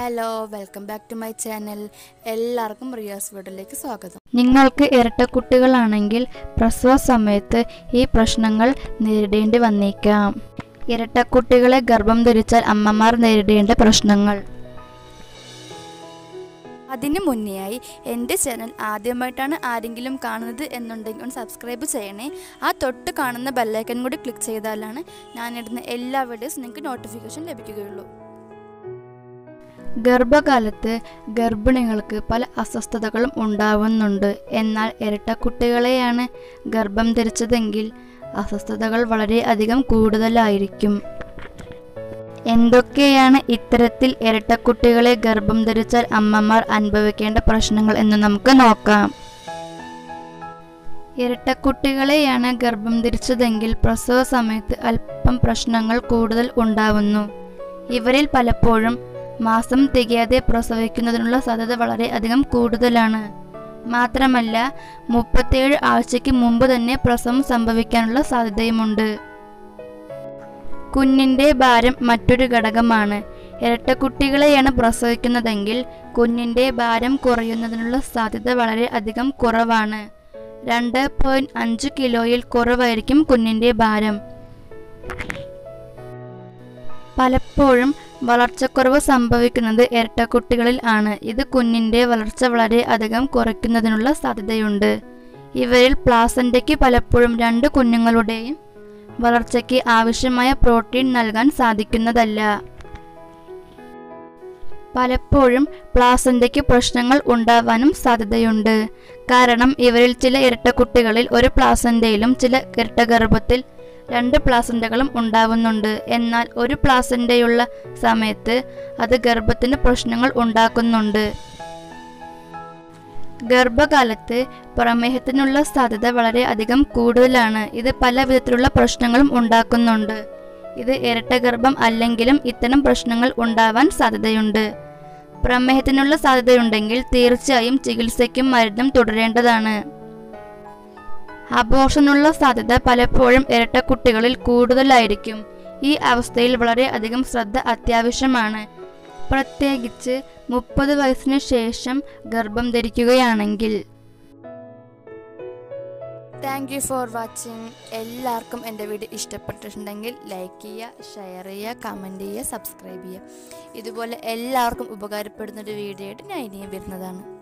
hello welcome back to my channel എല്ലാവർക്കും റിയാസ് വീഡിയോയിലേക്ക് സ്വാഗതം നിങ്ങൾക്ക് ഇരട്ടക്കുട്ടികളാണെങ്കിൽ പ്രസവ സമയത്ത് ഈ പ്രശ്നങ്ങൾ നേരിടേണ്ടി വന്നേക്കാം ഇരട്ടക്കുട്ടികളെ ഗർഭം ധരിച്ചാൽ അമ്മമാർ നേരിടേണ്ട പ്രശ്നങ്ങൾ അതിന് മുന്നെയായി എൻ്റെ ചാനൽ ആദ്യമായിട്ടാണ് ആരെങ്കിലും കാണുന്നത് എന്നുണ്ടെങ്കിൽ ഒന്ന് സബ്സ്ക്രൈബ് ചെയ്യണേ ആ തൊട്ട് കാണുന്ന ബെല്ലൈക്കൻ കൂടി ക്ലിക്ക് ചെയ്താലാണ് ഞാനിടുന്ന എല്ലാ വീഡിയോസും നിങ്ങൾക്ക് നോട്ടിഫിക്കേഷൻ ലഭിക്കുകയുള്ളൂ ഗർഭകാലത്ത് ഗർഭിണികൾക്ക് പല അസ്വസ്ഥതകളും ഉണ്ടാവുന്നുണ്ട് എന്നാൽ ഇരട്ടക്കുട്ടികളെയാണ് ഗർഭം ധരിച്ചതെങ്കിൽ അസ്വസ്ഥതകൾ വളരെ അധികം കൂടുതലായിരിക്കും എന്തൊക്കെയാണ് ഇത്തരത്തിൽ ഇരട്ടക്കുട്ടികളെ ഗർഭം ധരിച്ചാൽ അമ്മമാർ അനുഭവിക്കേണ്ട പ്രശ്നങ്ങൾ എന്ന് നമുക്ക് നോക്കാം ഇരട്ടക്കുട്ടികളെയാണ് ഗർഭം ധരിച്ചതെങ്കിൽ പ്രസവ സമയത്ത് അല്പം പ്രശ്നങ്ങൾ കൂടുതൽ ഉണ്ടാവുന്നു ഇവരിൽ പലപ്പോഴും മാസം തികയാതെ പ്രസവിക്കുന്നതിനുള്ള സാധ്യത വളരെ അധികം കൂടുതലാണ് മാത്രമല്ല മുപ്പത്തേഴ് ആഴ്ചയ്ക്ക് മുമ്പ് തന്നെ പ്രസവം സംഭവിക്കാനുള്ള സാധ്യതയുമുണ്ട് കുഞ്ഞിന്റെ ഭാരം മറ്റൊരു ഘടകമാണ് ഇരട്ടക്കുട്ടികളെയാണ് പ്രസവിക്കുന്നതെങ്കിൽ കുഞ്ഞിന്റെ ഭാരം കുറയുന്നതിനുള്ള സാധ്യത വളരെ അധികം കുറവാണ് രണ്ട് പോയിന്റ് അഞ്ച് കിലോയിൽ കുറവായിരിക്കും കുഞ്ഞിന്റെ ഭാരം പലപ്പോഴും വളർച്ചക്കുറവ് സംഭവിക്കുന്നത് ഇരട്ടക്കുട്ടികളിൽ ആണ് ഇത് കുഞ്ഞിന്റെ വളർച്ച വളരെ അധികം കുറയ്ക്കുന്നതിനുള്ള സാധ്യതയുണ്ട് ഇവരിൽ പ്ലാസന്റയ്ക്ക് പലപ്പോഴും രണ്ട് കുഞ്ഞുങ്ങളുടെയും വളർച്ചയ്ക്ക് ആവശ്യമായ പ്രോട്ടീൻ നൽകാൻ സാധിക്കുന്നതല്ല പലപ്പോഴും പ്ലാസന്റയ്ക്ക് പ്രശ്നങ്ങൾ ഉണ്ടാവാനും സാധ്യതയുണ്ട് കാരണം ഇവരിൽ ചില ഇരട്ടക്കുട്ടികളിൽ ഒരു പ്ലാസന്റയിലും ചില ഇരട്ടഗർഭത്തിൽ രണ്ട് പ്ലാസന്റകളും ഉണ്ടാവുന്നുണ്ട് എന്നാൽ ഒരു പ്ലാസന്റയുള്ള സമയത്ത് അത് ഗർഭത്തിന് പ്രശ്നങ്ങൾ ഉണ്ടാക്കുന്നുണ്ട് ഗർഭകാലത്ത് പ്രമേഹത്തിനുള്ള സാധ്യത വളരെ അധികം കൂടുതലാണ് ഇത് പല വിധത്തിലുള്ള പ്രശ്നങ്ങളും ഉണ്ടാക്കുന്നുണ്ട് ഇത് ഇരട്ടഗർഭം അല്ലെങ്കിലും ഇത്തരം പ്രശ്നങ്ങൾ ഉണ്ടാവാൻ സാധ്യതയുണ്ട് പ്രമേഹത്തിനുള്ള സാധ്യതയുണ്ടെങ്കിൽ തീർച്ചയായും ചികിത്സയ്ക്കും മരുന്നും തുടരേണ്ടതാണ് അബോഷനുള്ള സാധ്യത പലപ്പോഴും ഇരട്ടക്കുട്ടികളിൽ കൂടുതലായിരിക്കും ഈ അവസ്ഥയിൽ വളരെ അധികം ശ്രദ്ധ അത്യാവശ്യമാണ് പ്രത്യേകിച്ച് മുപ്പത് വയസ്സിന് ശേഷം ഗർഭം ധരിക്കുകയാണെങ്കിൽ താങ്ക് യു ഫോർ വാച്ചിങ് എല്ലാവർക്കും എൻ്റെ വീഡിയോ ഇഷ്ടപ്പെട്ടിട്ടുണ്ടെങ്കിൽ ലൈക്ക് ചെയ്യുക ഷെയർ ചെയ്യുക കമൻറ്റ് ചെയ്യുക സബ്സ്ക്രൈബ് ചെയ്യുക ഇതുപോലെ എല്ലാവർക്കും ഉപകാരപ്പെടുന്ന ഒരു വീഡിയോ ആയിട്ട് ഞാൻ ഇനിയും വരുന്നതാണ്